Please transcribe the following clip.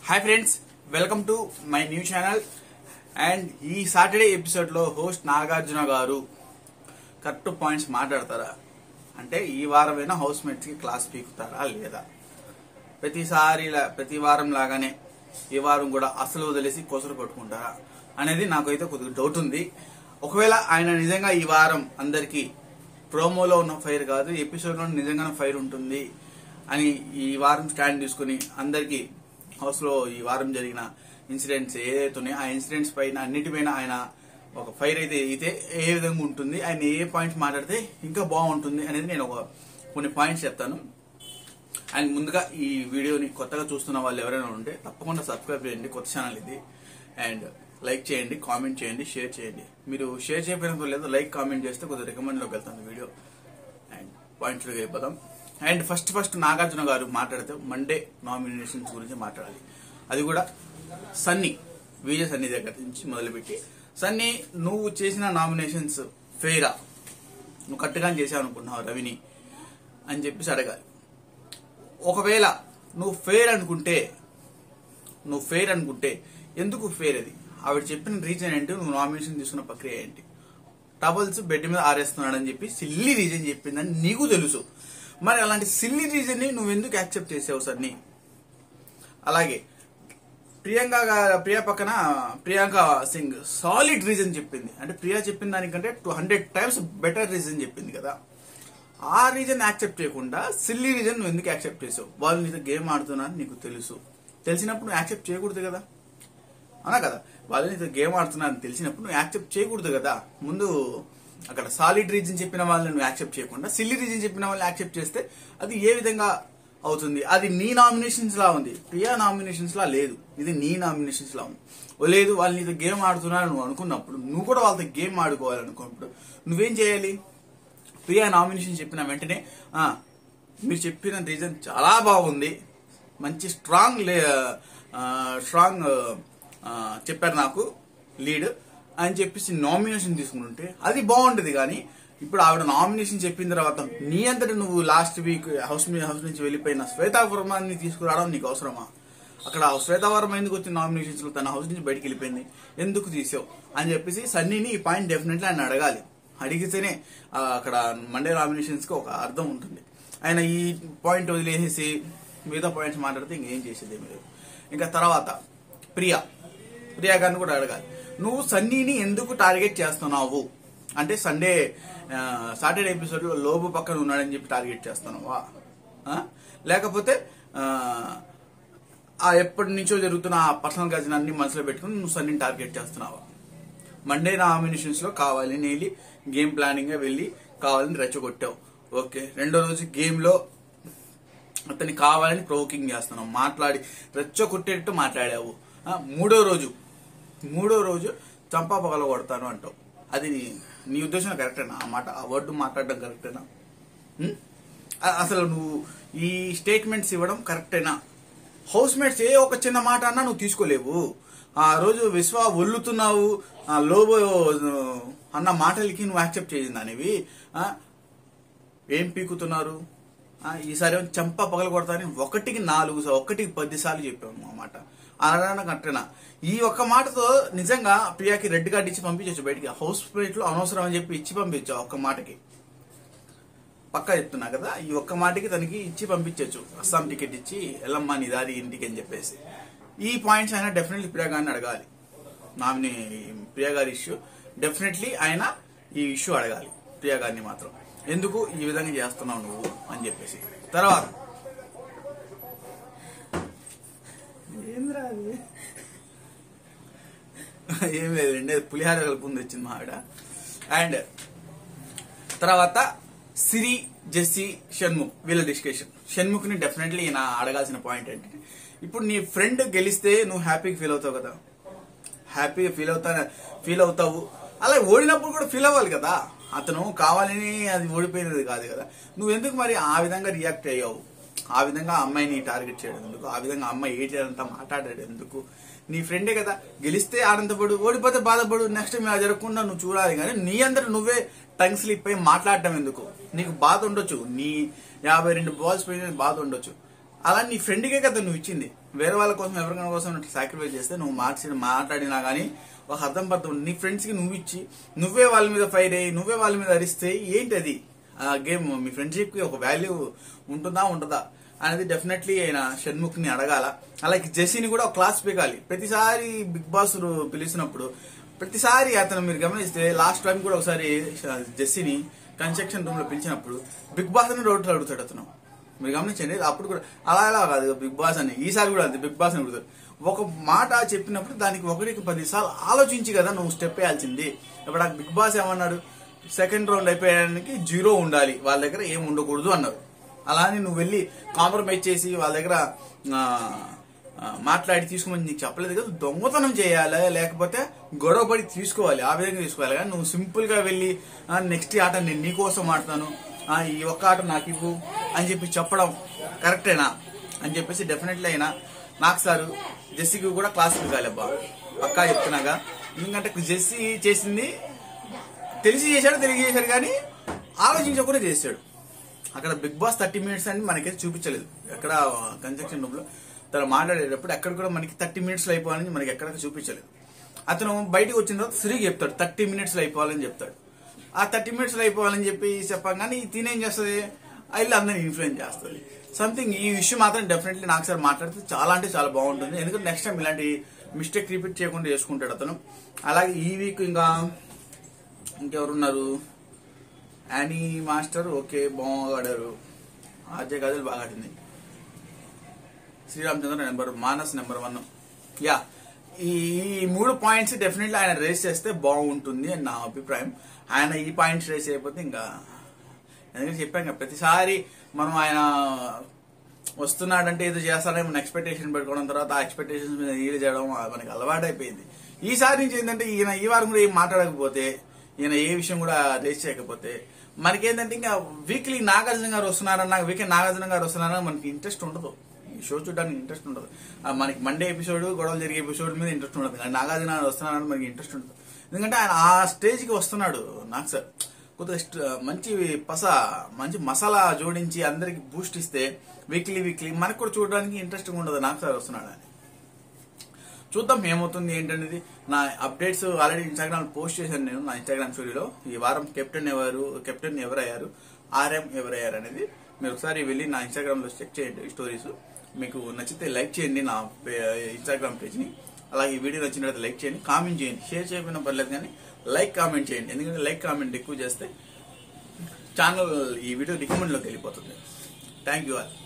Hi friends welcome to my new channel and ఈ Saturday episode లో host Nagarjuna garu correct points మాట్లాడతారా అంటే ఈ వారమైనా హౌస్ మేట్స్ కి క్లాస్ పీకుతారా లేదా ప్రతిసారి లా- ప్రతి వారం లాగానే ఈ వారం కూడా అసలు వదిలేసి కొసరు పట్టుకుంటారా అనేది నాకైతే కొద్దిగా డౌట్ ఉంది ఒకవేళ ఆయన నిజంగా ఈ వారం అందరికి ప్రోమోలో ఉన్న ఫైర్ కాదు ఎపిసోడ్ లో నిజంగానే ఫైర్ ఉంటుంది అని ఈ వారం స్టాండ్ తీసుకుని అందరికి హౌస్ లో ఈ వారం జరిగిన ఇన్సిడెంట్స్ ఏదైతే ఉన్నాయో ఆ ఇన్సిడెంట్స్ పైన అన్నిటిపైన ఆయన ఒక ఫైర్ అయితే అయితే ఏ విధంగా ఉంటుంది ఆయన ఏ పాయింట్స్ మాట్లాడితే ఇంకా బాగుంటుంది అనేది నేను ఒక కొన్ని పాయింట్స్ చెప్తాను అండ్ ముందుగా ఈ వీడియోని కొత్తగా చూస్తున్న వాళ్ళు ఎవరైనా ఉంటే తప్పకుండా సబ్స్క్రైబ్ చేయండి కొత్త ఛానల్ ఇది అండ్ లైక్ చేయండి కామెంట్ చేయండి షేర్ చేయండి మీరు షేర్ చేయకపోయినంత లేదు లైక్ కామెంట్ చేస్తే కొద్దిగా రికమెండ్ లోకి వెళ్తాను వీడియో అండ్ పాయింట్స్లోకి వెళ్ళిపోదాం అండ్ ఫస్ట్ ఫస్ట్ నాగార్జున గారు మాట్లాడితే మండే నామినేషన్స్ గురించి మాట్లాడాలి అది కూడా సన్నీ విజయ సన్నీ దగ్గర నుంచి మొదలుపెట్టి సన్నీ నువ్వు చేసిన నామినేషన్స్ ఫెయిరా నువ్వు కరెక్ట్గా చేసావు అనుకుంటున్నావు రవిని అని చెప్పేసి అడగాలి ఒకవేళ నువ్వు ఫెయిర్ అనుకుంటే నువ్వు ఫెయిర్ అనుకుంటే ఎందుకు ఫెయిర్ అది ఆవిడ చెప్పిన రీజన్ ఏంటి నువ్వు నామినేషన్ తీసుకున్న ప్రక్రియ ఏంటి టబల్స్ బెడ్ మీద ఆరేస్తున్నాడని చెప్పి సిల్లీ రీజన్ చెప్పిందని నీకు తెలుసు మరి అలాంటి సిల్లీ రీజన్ ని నువ్వు ఎందుకు యాక్సెప్ట్ చేసావు సన్ని అలాగే ప్రియాంక గా- ప్రియా పక్కన ప్రియాంక సింగ్ సాలిడ్ రీజన్ చెప్పింది అంటే ప్రియా చెప్పిన దానికంటే two hundred times better reason చెప్పింది కదా ఆ రీజన్ యాక్సెప్ట్ చేయకుండా సిల్లీ రీజన్ నువ్వు ఎందుకు యాక్సెప్ట్ చేసావు వాళ్ళు నీతో గేమ్ ఆడుతున్నారని నీకు తెలుసు తెలిసినప్పుడు నువ్వు యాక్సెప్ట్ చేయకూడదు కదా అవునా కదా వాళ్ళు నీతో గేమ్ ఆడుతున్నారని తెలిసినప్పుడు నువ్వు యాక్సెప్ట్ చేయకూడదు కదా ముందు అక్కడ సాలిడ్ రీజన్ చెప్పిన వాళ్ళని నువ్వు యాక్సెప్ట్ చేయకుండా సిల్లీ రీజన్ చెప్పిన వాళ్ళని యాక్సెప్ట్ చేస్తే అది ఏ విధంగా అవుతుంది అది నీ నామినేషన్స్ లా ఉంది ప్రియా నామినేషన్స్ లా లేదు ఇది నీ నామినేషన్స్ లా ఉంది ఓ లేదు వాళ్ళు నీతో గేమ్ ఆడుతున్నారు నువ్వు అనుకున్నప్పుడు నువ్వు కూడా వాళ్ళతో గేమ్ ఆడుకోవాలనుకున్నప్పుడు నువ్వేం చేయాలి ప్రియా నామినేషన్ చెప్పిన వెంటనే "ఆ, మీరు చెప్పిన రీజన్ చాలా బాగుంది మంచి స్ట్రాంగ్ లే ఆ, స్ట్రాంగ్ ఆ, చెప్పారు నాకు లీడ్ అని చెప్పేసి నామినేషన్ తీసుకుంటుంటే అది బాగుంటది కానీ ఇప్పుడు ఆవిడ నామినేషన్ చెప్పిన తర్వాత నీ అంతటి నువ్వు లాస్ట్ వీక్ హౌస్ మీ హౌస్ నుంచి వెళ్ళిపోయిన శ్వేతా వర్మని తీసుకురావడం నీకు అవసరమా అక్కడ శ్వేతా వర్మ ఎందుకు వచ్చిన నామినేషన్స్ లో తన హౌస్ నుంచి బయటికి వెళ్ళిపోయింది ఎందుకు తీసావు అని చెప్పేసి సన్నీని ఈ పాయింట్ డెఫినెట్లీ ఆయన అడగాలి అడిగితేనే ఆ, అక్కడ మండే నామినేషన్స్ కి ఒక అర్థం ఉంటుంది ఆయన ఈ పాయింట్ వదిలేసేసి మిగతా పాయింట్స్ మాట్లాడితే ఇంకేం చేసేది ఏమీ లేదు ఇంకా తర్వాత ప్రియా ప్రియా గారిని కూడా అడగాలి నువ్వు సన్నీని ఎందుకు టార్గెట్ చేస్తున్నావు అంటే సండే సాటర్డే ఎపిసోడ్ లో లోబు పక్కన ఉన్నాడని చెప్పి టార్గెట్ చేస్తున్నావా ఆ? లేకపోతే ఆ, ఆ ఎప్పటి నుంచో జరుగుతున్న ఆ పర్సనల్ గజన్ అన్ని మనసులో పెట్టుకుని నువ్వు సన్నీని టార్గెట్ చేస్తున్నావా మండే నామినేషన్స్ లో కావాలి నీలి గేమ్ ప్లానింగ్ గా వెళ్ళి కావాలని రెచ్చగొట్టావు ఓకే రెండో రోజు గేమ్ లో అతన్ని కావాలని ప్రొవోకింగ్ చేస్తున్నావు మాట్లాడి రెచ్చగొట్టేటట్టు మాట్లాడావు ఆ, మూడో రోజు మూడో రోజు చంపా పగల కొడతాను అంటావు అది నీ- నీ ఉద్దేశం కరెక్టేనా ఆ మాట ఆ వర్డ్ మాట్లాడడం కరెక్టేనా ఉం? అ- అసలు నువ్వు ఈ స్టేట్మెంట్స్ ఇవ్వడం కరెక్టేనా హౌస్ మేట్స్ ఏ ఒక చిన్న మాట అన్నా నువ్వు తీసుకోలేవు ఆ రోజు విశ్వ ఒల్లుతున్నావు ఆ లోబో అన్న మాటలకి నువ్వు యాక్సెప్ట్ చేసింది అనేవి ఆ, ఏం పీకుతున్నారు ఆ, ఈసారి ఏమో చెంప పగల కొడతాని ఒకటికి నాలుగు సా- ఒకటికి పది సార్లు చెప్పాము ఆ మాట అనడానికి కట్టేనా ఈ ఒక్క మాటతో నిజంగా ప్రియాకి రెడ్ కార్డ్ ఇచ్చి పంపించచ్చు బయటికి హౌస్ ప్లేట్ లో అనవసరం అని చెప్పి ఇచ్చి పంపించావు ఒక్క మాటకి పక్కా చెప్తున్నా కదా ఈ ఒక్క మాటకి తనకి ఇచ్చి పంపించవచ్చు అస్సాం టికెట్ ఇచ్చి ఎల్లమ్మ నీ దారి ఇంటికి అని చెప్పేసి ఈ పాయింట్స్ ఆయన డెఫినెట్లీ ప్రియా గారిని అడగాలి నామిని ప్రియా గారి ఇష్యూ డెఫినెట్లీ ఆయన ఈ ఇష్యూ అడగాలి ప్రియా గారిని మాత్రం ఎందుకు ఈ విధంగా చేస్తున్నావు నువ్వు అని చెప్పేసి తర్వాత ఏంద్రా అది? ఏం లేదండి అది పులిహార కలుపుకుంది వచ్చింది మా ఆవిడ అండ్ తర్వాత సిరి జెస్సీ షణ్ముఖ్ వీళ్ళ డిస్కషన్ షణ్ముఖ్ ని డెఫినెట్లీ ఈయన అడగాల్సిన పాయింట్ ఏంటంటే ఇప్పుడు నీ ఫ్రెండ్ గెలిస్తే నువ్వు హ్యాపీగా ఫీల్ అవుతావు కదా హ్యాపీగా ఫీల్ అవుతా ఫీల్ అవుతావు అలా ఓడినప్పుడు కూడా ఫీల్ అవ్వాలి కదా అతను కావాలని అది ఓడిపోయినది కాదు కదా నువ్వు ఎందుకు మరి ఆ విధంగా రియాక్ట్ అయ్యావు ఆ విధంగా ఆ అమ్మాయిని టార్గెట్ చేయడం ఎందుకు ఆ విధంగా ఆ అమ్మాయి ఏటంతా మాట్లాడాడు ఎందుకు నీ ఫ్రెండే కదా గెలిస్తే ఆనందపడు ఓడిపోతే బాధపడు నెక్స్ట్ టైం ఇలా జరగకుండా నువ్వు చూడాలి కానీ నీ అందరు నువ్వే టంగ్ స్లిప్ అయి మాట్లాడటం ఎందుకు నీకు బాధ ఉండొచ్చు నీ యాభై రెండు బాల్స్ పోయిన బాధ ఉండొచ్చు అలా నీ ఫ్రెండ్కే కదా నువ్వు ఇచ్చింది వేరే వాళ్ళ కోసం ఎవరికైనా కోసం సాక్రిఫైస్ చేస్తే నువ్వు మార్చి మాట్లాడినా కానీ ఒక అర్థం పర్థం నీ ఫ్రెండ్స్ కి నువ్వు ఇచ్చి నువ్వే వాళ్ళ మీద ఫైర్ అయ్యి నువ్వే వాళ్ళ మీద అరిస్తే ఏంటి అది ఆ గేమ్ మీ ఫ్రెండ్షిప్ కి ఒక వాల్యూ ఉంటుందా ఉంటుందా అనేది డెఫినెట్లీ ఆయన షణ్ముఖ్ ని అడగాల అలాగే జెస్సీని కూడా ఒక క్లాస్ పీకాలి ప్రతిసారి బిగ్ బాస్ పిలిచినప్పుడు ప్రతిసారి అతను మీరు గమనిస్తే లాస్ట్ టైం కూడా ఒకసారి జెస్సీని కన్స్ట్రక్షన్ రూమ్ లో పిలిచినప్పుడు బిగ్ బాస్ అని రోడ్లు అడుగుతాడు అతను మీరు గమనించండి అప్పుడు కూడా అలా ఎలా కాదు బిగ్ బాస్ అని ఈసారి కూడా అంతే బిగ్ బాస్ అని అడుగుతాడు ఒక మాట చెప్పినప్పుడు దానికి ఒకటికి పది సార్లు ఆలోచించి కదా నువ్వు స్టెప్ వేయాల్సింది ఇప్పుడు ఆ బిగ్ బాస్ ఏమన్నాడు సెకండ్ రౌండ్ అయిపోయడానికి జీరో ఉండాలి వాళ్ళ దగ్గర ఏం ఉండకూడదు అన్నారు అలా అని నువ్వు వెళ్ళి కాంప్రమైజ్ చేసి వాళ్ళ దగ్గర ఆ, ఆ, మాట్లాడి తీసుకోమని నీకు చెప్పలేదు కదా దొంగతనం చేయాలి లేకపోతే గొడవ పడి తీసుకోవాలి ఆ విధంగా తీసుకోవాలి కానీ నువ్వు సింపుల్ గా వెళ్ళి నెక్స్ట్ ఆట నేను నీకోసం ఆడతాను ఆ, ఈ ఒక్క ఆట నాకు ఇవ్వు అని చెప్పి చెప్పడం కరెక్టేనా అని చెప్పేసి డెఫినెట్లీ అయినా నాకు సారు జెస్సీకి కూడా క్లాస్ కాలేబ్బా పక్కా చెప్తున్నాగా ఎందుకంటే జెస్సీ చేసింది తెలిసి చేశాడు తెలియ చేశాడు కానీ ఆలోచించకుండా చేశాడు అక్కడ బిగ్ బాస్ థర్టీ మినిట్స్ అని మనకైతే చూపించలేదు ఎక్కడ కన్స్ట్రక్షన్ రూమ్ లో తను మాట్లాడేటప్పుడు ఎక్కడ కూడా మనకి థర్టీ మినిట్స్ లో అయిపోవాలని మనకి ఎక్కడ చూపించలేదు అతను బయటకు వచ్చిన తర్వాత తిరిగి చెప్తాడు థర్టీ మినిట్స్ లో అయిపోవాలని చెప్తాడు ఆ థర్టీ మినిట్స్ లో అయిపోవాలని చెప్పి చెప్పాం కానీ తినేం చేస్తుంది అల్లు అందరిని ఇన్ఫ్లుయెన్స్ చేస్తుంది సంథింగ్ ఈ విషయం మాత్రం డెఫినెట్లీ నాకు సార్ మాట్లాడితే చాలా అంటే చాలా బాగుంటుంది ఎందుకంటే నెక్స్ట్ టైం ఇలాంటి మిస్టేక్ రిపీట్ చేయకుండా చేసుకుంటాడు అతను అలాగే ఈ వీక్ ఇంకా ఇంకెవరున్నారు యానీ మాస్టర్ ఓకే బాగా ఆడారు ఆర్జే గదులు బాగా ఆడింది Sreeramachandra number Manas number one yeah ఈ ఈ మూడు పాయింట్స్ డెఫినెట్లీ ఆయన రేస్ చేస్తే బాగుంటుంది అని నా అభిప్రాయం ఆయన ఈ పాయింట్స్ రేస్ చేయకపోతే ఇంకా ఎందుకంటే చెప్పాం కదా ప్రతిసారి మనం ఆయన వస్తున్నాడంటే ఏదో చేస్తాడని మన ఎక్స్పెక్టేషన్ పెట్టుకోవడం తర్వాత ఆ ఎక్స్పెక్టేషన్స్ మీద ఈలు చేయడం అది మనకి అలవాటు అయిపోయింది ఈసారి నుంచి ఏంటంటే ఈయన ఈ వారం కూడా ఏం మాట్లాడకపోతే ఈయన ఏ విషయం కూడా రేస్ చేయకపోతే మనకేంటంటే ఇంకా వీక్లీ నాగార్జున గారు వస్తున్నారన్న వీకెండ్ నాగార్జున గారు వస్తున్నారన్న మనకి ఇంట్రెస్ట్ ఉండదు ఈ షో చూడడానికి ఇంట్రెస్ట్ ఉండదు ఆ మనకి మండే ఎపిసోడ్ గొడవలు జరిగే ఎపిసోడ్ మీద ఇంట్రెస్ట్ ఉండదు కానీ నాగార్జున గారు వస్తున్నారని మనకి ఇంట్రెస్ట్ ఉండదు ఎందుకంటే ఆయన ఆ స్టేజ్కి వస్తున్నాడు నాకు సార్ కొద్దిగా స్ట్- మంచి పస మంచి మసాలా జోడించి అందరికి బూస్ట్ ఇస్తే వీక్లీ వీక్లీ మనకు కూడా చూడడానికి ఇంట్రెస్ట్ ఉండదు నాకు సార్ వస్తున్నాడు అని చూద్దాం ఏమవుతుంది ఏంటనేది నా అప్డేట్స్ ఆల్రెడీ ఇన్స్టాగ్రామ్ పోస్ట్ చేశాను నేను నా ఇన్స్టాగ్రామ్ స్టోరీలో ఈ వారం కెప్టెన్ ఎవరు కెప్టెన్ ఎవరయ్యారు ఆర్ఎం ఎవరయ్యారు అనేది మీరు ఒకసారి వెళ్ళి నా ఇన్స్టాగ్రామ్ లో చెక్ చేయండి స్టోరీస్ మీకు నచ్చితే లైక్ చేయండి నా ఇన్స్టాగ్రామ్ పేజ్ ని అలాగే ఈ వీడియో నచ్చినట్లయితే లైక్ చేయండి కామెంట్ చేయండి షేర్ చేయకపోయినా పర్లేదు కానీ లైక్ కామెంట్ చేయండి ఎందుకంటే లైక్ కామెంట్ ఎక్కువ చేస్తే ఛానల్ ఈ వీడియో రికమెండ్ లోకి వెళ్ళిపోతుంది థ్యాంక్ యూ ఆల్